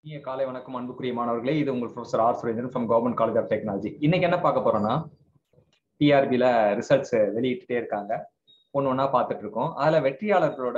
இனிய காலை வணக்கம் அன்புக்குரிய மாணவர்களே இது உங்கள் professor R Surendran from government college of technology இன்னைக்கு என்ன பார்க்க போறோம்னா டிஆர்பில ரிசல்ட்ஸ் வெளியிட்டுட்டே இருக்காங்க ஒன்று ஒன்றா பார்த்துட்டு இருக்கோம் அதுல வெற்றியாளர்களோட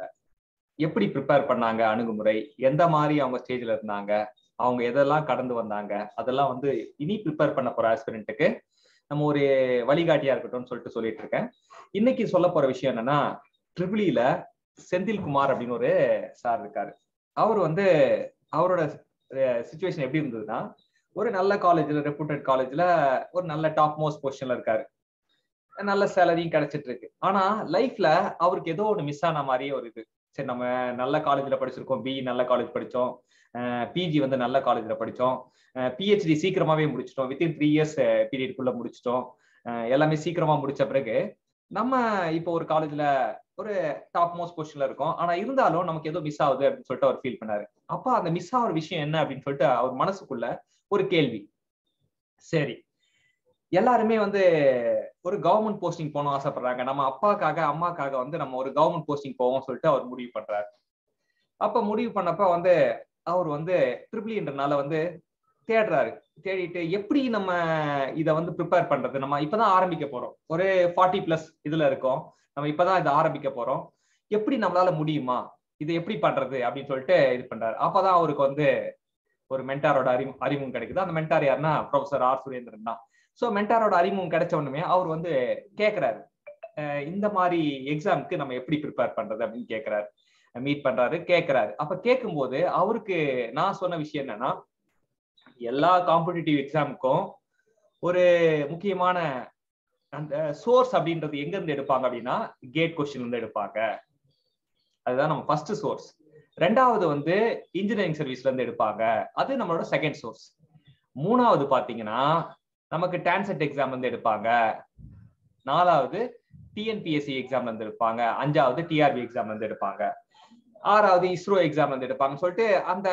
எப்படி ப்ரிப்பேர் பண்ணாங்க அணுகுமுறை எந்த மாதிரி அவங்க ஸ்டேஜ்ல இருந்தாங்க அவங்க எதெல்லாம் கடந்து வந்தாங்க அதெல்லாம் வந்து இனி ப்ரிப்பேர் பண்ண போற ஆஸ்பிரண்ட்டுக்கு நம்ம ஒரு வழிகாட்டியா இருக்கட்டும்னு சொல்லிட்டு சொல்லிட்டு இருக்கேன் இன்னைக்கு சொல்ல போற விஷயம் என்னன்னா ட்ரிபிளில செந்தில் குமார் அப்படின்னு ஒரு சார் இருக்காரு அவர் வந்து அவரோட சுச்சுவேஷன் எப்படி இருந்ததுன்னா ஒரு நல்ல காலேஜ்ல ரெப்யூட்டட் காலேஜ்ல ஒரு நல்ல டாப் மோஸ்ட் பொசிஷன்ல இருக்காரு நல்ல சேலரியும் கிடைச்சிட்டு இருக்கு ஆனா லைஃப்ல அவருக்கு ஏதோ ஒண்ணு மிஸ் ஆன மாதிரியே ஒரு இது சரி நம்ம நல்ல காலேஜ்ல படிச்சிருக்கோம் பி நல்ல காலேஜ் படிச்சோம் பிஜி வந்து நல்ல காலேஜ்ல படிச்சோம் பிஹெச்டி சீக்கிரமாவே முடிச்சிட்டோம் வித்தின் த்ரீ இயர்ஸ் பீரியட்குள்ள முடிச்சிட்டோம் எல்லாமே சீக்கிரமா முடிச்ச பிறகு நம்ம இப்போ ஒரு காலேஜ்ல ஒரு டாப் மோஸ்ட் பொசிஷன்ல இருக்கோம் ஆனா இருந்தாலும் நமக்கு ஏதோ மிஸ் ஆகுது அப்படின்னு சொல்லிட்டு அவர் ஃபீல் பண்ணாரு அப்ப அந்த மிஸ் ஆகிற விஷயம் என்ன அப்படின்னு சொல்லிட்டு அவர் மனசுக்குள்ள ஒரு கேள்வி சரி எல்லாருமே வந்து ஒரு கவர்மெண்ட் போஸ்டிங் போகணும் ஆசைப்படுறாங்க நம்ம அப்பாக்காக அம்மாக்காக வந்து நம்ம ஒரு கவர்மெண்ட் போஸ்டிங் போவோம் சொல்லிட்டு அவர் முடிவு பண்றாரு அப்ப முடிவு பண்ணப்ப வந்து அவர் வந்து ட்ரிபிள்ன்றனால வந்து தேடுறாரு தேடிட்டு எப்படி நம்ம இதை வந்து ப்ரிப்பேர் பண்றது நம்ம இப்பதான் ஆரம்பிக்க போறோம் ஒரு ஃபார்ட்டி பிளஸ் இதுல இருக்கோம் நம்ம இப்பதான் இதை ஆரம்பிக்க போறோம் எப்படி நம்மளால முடியுமா இது எப்படி பண்றது அப்படின்னு சொல்லிட்டு இது பண்றாரு அப்பதான் அவருக்கு வந்து ஒரு மென்டாரோட அறிவு அறிமுகம் கிடைக்குது அந்த மென்டார் யாருன்னா ப்ரொஃபசர் ஆர் சுரேந்திரன் தான் ஸோ மென்டாரோட அறிமுகம் கிடைச்ச உடனே அவர் வந்து கேட்கிறாரு இந்த மாதிரி எக்ஸாமுக்கு நம்ம எப்படி ப்ரிப்பேர் பண்றது அப்படின்னு கேட்கிறாரு மீட் பண்றாரு கேட்கிறாரு அப்ப கேட்கும்போது அவருக்கு நான் சொன்ன விஷயம் என்னன்னா எல்லா காம்படிட்டிவ் எக்ஸாமுக்கும் ஒரு முக்கியமான அந்த சோர்ஸ் அப்படின்றது எங்க இருந்து எடுப்பாங்க அப்படின்னா கேட் கொஸ்டின் இருந்து எடுப்பாங்க அதுதான் நம்ம ஃபர்ஸ்ட் சோர்ஸ் ரெண்டாவது வந்து இன்ஜினியரிங் சர்வீஸ்ல இருந்து எடுப்பாங்க அது நம்மளோட செகண்ட் சோர்ஸ் மூணாவது பாத்தீங்கன்னா நமக்கு டான்செட் எக்ஸாம் இருந்து எடுப்பாங்க நாலாவது டிஎன்பிஎஸ்சி எக்ஸாம்ல இருந்து எடுப்பாங்க அஞ்சாவது டிஆர்பி எக்ஸாம்ல இருந்து எடுப்பாங்க ஆறாவது இஸ்ரோ எக்ஸாம்ல இருந்து எடுப்பாங்கன்னு சொல்லிட்டு அந்த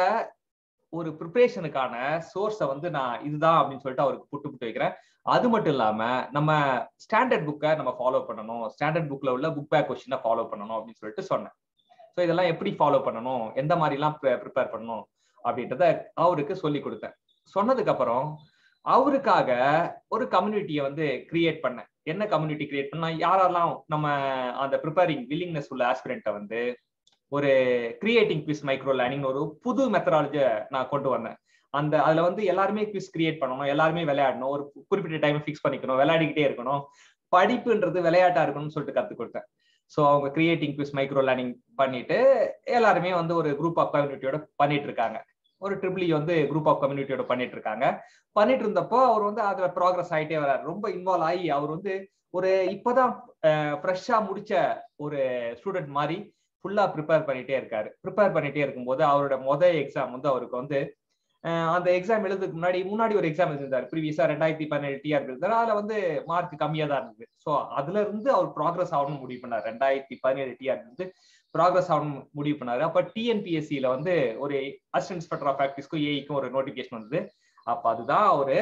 ஒரு ப்ரிப்பரேஷனுக்கான சோர்ஸை வந்து நான் இதுதான் அப்படின்னு சொல்லிட்டு அவருக்கு புட்டு புட்டு வைக்கிறேன் அது மட்டும் இல்லாம நம்ம ஸ்டாண்டர்ட் புக்கை நம்ம ஃபாலோ பண்ணணும் ஸ்டாண்டர்ட் புக்ல உள்ள புக் பேக் கொஸ்டினை ஃபாலோ பண்ணணும் அப்படின்னு சொல்லிட்டு சொன்னேன் ஸோ இதெல்லாம் எப்படி ஃபாலோ பண்ணணும் எந்த மாதிரிலாம் ப்ரிப்பேர் பண்ணணும் அப்படின்றத அவருக்கு சொல்லி கொடுத்தேன் சொன்னதுக்கு அப்புறம் அவருக்காக ஒரு கம்யூனிட்டியை வந்து கிரியேட் பண்ணேன் என்ன கம்யூனிட்டி கிரியேட் பண்ணா யாரெல்லாம் நம்ம அந்த ப்ரிப்பேரிங் வில்லிங்னஸ் உள்ள ஆஸ்பிரண்ட்டை வந்து ஒரு கிரியேட்டிங் குவிஸ் மைக்ரோ லேர்னிங் ஒரு புது மெத்தடாலஜியை நான் கொண்டு வந்தேன் அந்த அதுல வந்து எல்லாருமே குவிஸ் கிரியேட் பண்ணணும் எல்லாருமே விளையாடணும் ஒரு குறிப்பிட்ட டைம் ஃபிக்ஸ் பண்ணிக்கணும் விளையாடிக்கிட்டே இருக்கணும் படிப்புன்றது விளையாட்டா இருக்கணும்னு சொல்லிட்டு கற்றுக் கொடுத்தேன் ஸோ அவங்க கிரியேட்டிங் குவிஸ் மைக்ரோ லேர்னிங் பண்ணிட்டு எல்லாருமே வந்து ஒரு குரூப் ஆஃப் கம்யூனிட்டியோட பண்ணிட்டு இருக்காங்க ஒரு ட்ரிபிளி வந்து குரூப் ஆஃப் கம்யூனிட்டியோட பண்ணிட்டு இருக்காங்க பண்ணிட்டு இருந்தப்போ அவர் வந்து அதுல ப்ராக்ரஸ் ஆகிட்டே வர்றாரு ரொம்ப இன்வால்வ் ஆகி அவர் வந்து ஒரு இப்பதான் ஃப்ரெஷ்ஷா முடிச்ச ஒரு ஸ்டூடெண்ட் மாதிரி ஃபுல்லா ப்ரிப்பேர் பண்ணிட்டே இருக்காரு ப்ரிப்பேர் பண்ணிட்டே இருக்கும்போது அவரோட மொதல் எக்ஸாம் வந்து அவருக்கு வந்து அந்த எக்ஸாம் எழுதுக்கு முன்னாடி முன்னாடி ஒரு எக்ஸாம் எழுதிருந்தாரு ப்ரீவியஸா ரெண்டாயிரத்தி பதினேழு டிஆர் இருந்தாரு அதுல வந்து மார்க் கம்மியா தான் இருந்தது ஸோ அதுல இருந்து அவர் ப்ராக்ரஸ் ஆகணும்னு முடிவு பண்ணார் ரெண்டாயிரத்தி பதினேழு டிஆர் இருந்து ப்ராக்ரஸ் ஆகணும் முடிவு பண்ணாரு அப்ப டிஎன்பிஎஸ்சியில வந்து ஒரு அசிஸ்டன்ட் இன்ஸ்பெக்டர் ஆஃப் ப்ராக்டிஸ்க்கும் ஏஐக்கும் ஒரு நோட்டிபிகேஷன் வந்தது அப்ப அதுதான் அவரு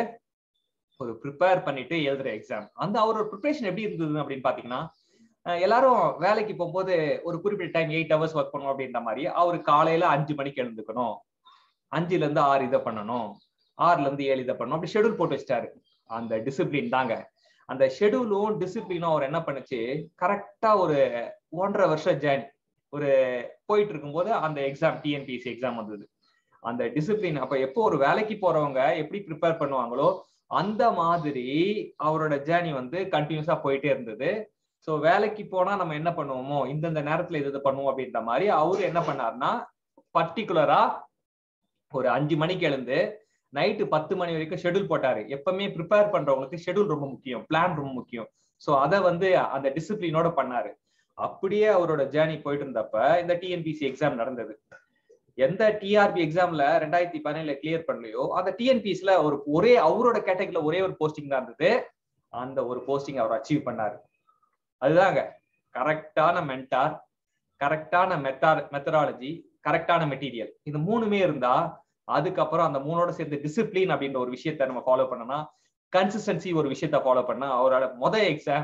ஒரு ப்ரிப்பேர் பண்ணிட்டு எழுதுற எக்ஸாம் அந்த அவரோட ப்ரிப்பரேஷன் எப்படி இருந்தது அப்படின்னு பாத்தீங்கன்னா எல்லாரும் வேலைக்கு போகும்போது ஒரு குறிப்பிட்ட டைம் எயிட் ஹவர்ஸ் ஒர்க் பண்ணணும் அப்படின்ற மாதிரி அவர் காலையில அஞ்சு மணிக்கு எழுந்துக்கணும் அஞ்சுல இருந்து ஆறு இதை பண்ணணும் ஆறுல இருந்து ஏழு இதை பண்ணணும் அப்படி ஷெடியூல் போட்டு வச்சிட்டாரு அந்த டிசிப்ளின் தாங்க அந்த ஷெடியூலும் டிசிப்ளினும் அவர் என்ன பண்ணுச்சு கரெக்டா ஒரு ஒன்றரை வருஷம் ஜேர்னி ஒரு போயிட்டு இருக்கும்போது அந்த எக்ஸாம் டிஎன்பிஎஸ்சி எக்ஸாம் வந்தது அந்த டிசிப்ளின் அப்ப எப்போ ஒரு வேலைக்கு போறவங்க எப்படி ப்ரிப்பேர் பண்ணுவாங்களோ அந்த மாதிரி அவரோட ஜேர்னி வந்து கண்டினியூஸா போயிட்டே இருந்தது ஸோ வேலைக்கு போனா நம்ம என்ன பண்ணுவோமோ இந்தந்த நேரத்துல இது இது பண்ணுவோம் அப்படின்ற மாதிரி அவரு என்ன பண்ணாருன்னா பர்டிகுலரா ஒரு அஞ்சு மணிக்கு எழுந்து நைட்டு பத்து மணி வரைக்கும் ஷெடியூல் போட்டாரு எப்பவுமே ப்ரிப்பேர் பண்றவங்களுக்கு ஷெடியூல் ரொம்ப முக்கியம் பிளான் ரொம்ப முக்கியம் ஸோ அதை வந்து அந்த டிசிப்ளினோட பண்ணாரு அப்படியே அவரோட ஜேர்னி போயிட்டு இருந்தப்ப இந்த டிஎன்பிசி எக்ஸாம் நடந்தது எந்த டிஆர்பி எக்ஸாம்ல ரெண்டாயிரத்தி பதினேழுல கிளியர் பண்ணலையோ அந்த டிஎன்பிசில ஒரு ஒரே அவரோட கேட்டகரியில ஒரே ஒரு போஸ்டிங் தான் இருந்தது அந்த ஒரு போஸ்டிங் அவர் அச்சீவ் பண்ணாரு அதுதாங்க கரெக்டான மென்டார் கரெக்டான மெத்தார் மெத்தடாலஜி கரெக்டான மெட்டீரியல் இந்த மூணுமே இருந்தா அதுக்கப்புறம் அந்த மூணோட சேர்ந்து டிசிப்ளின் அப்படின்ற ஒரு விஷயத்த நம்ம ஃபாலோ பண்ணனா கன்சிஸ்டன்சி ஒரு விஷயத்த ஃபாலோ பண்ணா அவரோட மொதல் எக்ஸாம்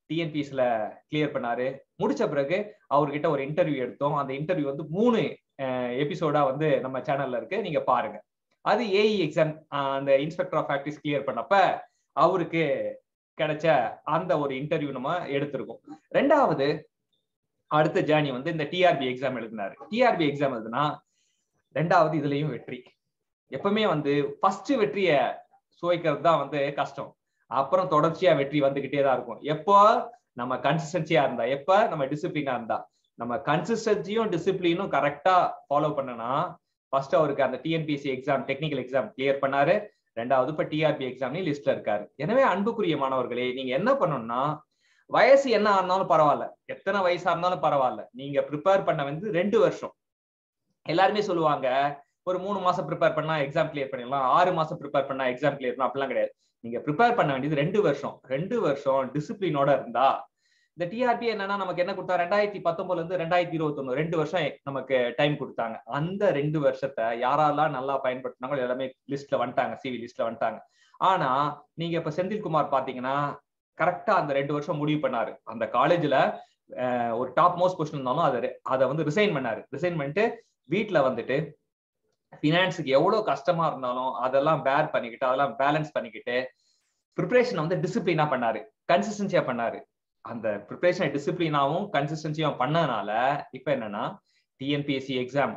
டிஎன்பிஎஸ்ல கிளியர் பண்ணாரு முடிச்ச பிறகு அவர்கிட்ட ஒரு இன்டர்வியூ எடுத்தோம் அந்த இன்டர்வியூ வந்து மூணு எபிசோடா வந்து நம்ம சேனல்ல இருக்கு நீங்க பாருங்க அது ஏஇ எக்ஸாம் அந்த இன்ஸ்பெக்டர் ஆஃப் ஃபேக்டரிஸ் கிளியர் பண்ணப்ப அவருக்கு கிடைச்ச அந்த ஒரு இன்டர்வியூ நம்ம எடுத்திருக்கோம் ரெண்டாவது அடுத்த ஜேர்னி வந்து இந்த டிஆர்பி எக்ஸாம் எழுதினாரு டிஆர்பி எக்ஸாம் எழுதுனா ரெண்டாவது இதுலயும் வெற்றி எப்பவுமே வந்து ஃபர்ஸ்ட் வெற்றிய சுவைக்கிறது தான் வந்து கஷ்டம் அப்புறம் தொடர்ச்சியா வெற்றி வந்துகிட்டே தான் இருக்கும் எப்போ நம்ம கன்சிஸ்டன்சியா இருந்தா எப்ப நம்ம டிசிப்ளினா இருந்தா நம்ம கன்சிஸ்டன்சியும் டிசிப்ளினும் கரெக்டா ஃபாலோ பண்ணனா ஃபர்ஸ்ட் அவருக்கு அந்த TNPSC exam technical exam clear பண்ணாரு ரெண்டாவது இப்ப டிஆர்பி எக்ஸாம்லயும் லிஸ்ட்ல இருக்காரு எனவே அன்புக்குரிய மாணவர்களே நீங்க என்ன பண்ணணும்னா வயசு என்ன இருந்தாலும் பரவாயில்ல எத்தனை வயசா இருந்தாலும் பரவாயில்ல நீங்க ப்ரிப்பேர் பண்ண வந்து ரெண்டு வருஷம் எல்லாருமே சொல்லுவாங்க ஒரு மூணு மாசம் ப்ரிப்பேர் பண்ணா எக்ஸாம் கிளியர் பண்ணிடலாம் ஆறு மாசம் ப்ரிப்பேர் பண்ணா எக்ஸாம் கிளியர் பண்ணலாம் அப்படிலாம் கிடையாது நீங்க ப்ரிப்பேர் பண்ண வேண்டியது ரெண்டு வருஷம் ரெண்டு வருஷம் டிசிப்ளினோட இருந்தா இந்த டிஆர்பி என்னன்னா நமக்கு என்ன கொடுத்தா ரெண்டாயிரத்தி பத்தொன்பதுல இருந்து ரெண்டாயிரத்தி இருபத்தி ரெண்டு வருஷம் நமக்கு டைம் கொடுத்தாங்க அந்த ரெண்டு வருஷத்தை யாரெல்லாம் நல்லா பயன்படுத்தினாங்களோ எல்லாமே லிஸ்ட்ல வந்துட்டாங்க சிவி லிஸ்ட்ல வந்துட்டாங்க ஆனா நீங்க இப்ப செந்தில்குமார் பாத்தீங்கன்னா கரெக்டா அந்த ரெண்டு வருஷம் முடிவு பண்ணாரு அந்த காலேஜ்ல ஒரு டாப் மோஸ்ட் கொஸ்டின் இருந்தாலும் அதை அதை வந்து ரிசைன் பண்ணாரு ரிசைன் பண்ணிட்டு வீட்டுல வந்துட்டு ஃபினான்ஸுக்கு எவ்வளவு கஷ்டமா இருந்தாலும் அதெல்லாம் பேர் பண்ணிக்கிட்டு அதெல்லாம் பேலன்ஸ் பண்ணிக்கிட்டு ப்ரிப்பரேஷன் வந்து டிசிப்ளினா பண்ணாரு கன்சிஸ்டன்சியா பண்ணாரு அந்த ப்ரிப்பரேஷனை டிசிப்ளினாவும் கன்சிஸ்டன்சியும் பண்ணனால இப்ப என்னன்னா TNPSC exam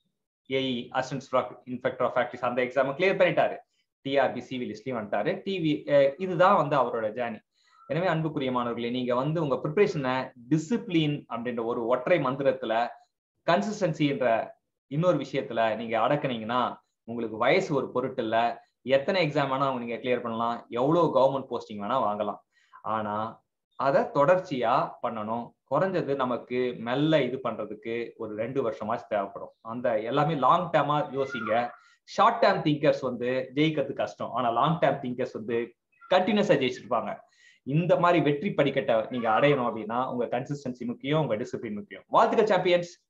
AE assistant inspector of factories அந்த எக்ஸாம் கிளியர் பண்ணிட்டாரு டிஆர்பி சிவி லிஸ்ட்லயும் வந்துட்டாரு டிவி இதுதான் வந்து அவரோட ஜேர்னி எனவே அன்புக்குரிய மாணவர்களே நீங்க வந்து உங்க ப்ரிப்பரேஷனை டிசிப்ளின் அப்படின்ற ஒரு ஒற்றை மந்திரத்துல கன்சிஸ்டன்சின்ற இன்னொரு விஷயத்துல நீங்க அடக்குனீங்கன்னா உங்களுக்கு வயசு ஒரு பொருட்டு இல்ல எத்தனை எக்ஸாம் வேணா நீங்க கிளியர் பண்ணலாம் எவ்வளவு கவர்மெண்ட் போஸ்டிங் வேணா வாங்கலாம் ஆனா அதை தொடர்ச்சியா பண்ணணும் குறைஞ்சது நமக்கு மெல்ல இது பண்றதுக்கு ஒரு ரெண்டு வருஷமாச்சு தேவைப்படும் அந்த எல்லாமே லாங் டேர்மா யோசிங்க ஷார்ட் டேர்ம் திங்கர்ஸ் வந்து ஜெயிக்கிறது கஷ்டம் ஆனா லாங் டேர்ம் திங்கர்ஸ் வந்து கண்டினியூஸா ஜெயிச்சிருப்பாங்க இந்த மாதிரி வெற்றி படிக்கட்டை நீங்க அடையணும் அப்படின்னா உங்க கன்சிஸ்டன்சி முக்கியம் உங்க டிசிப்ளின் முக்கியம் வாழ்த்துக்கள் சாம்பியன்ஸ்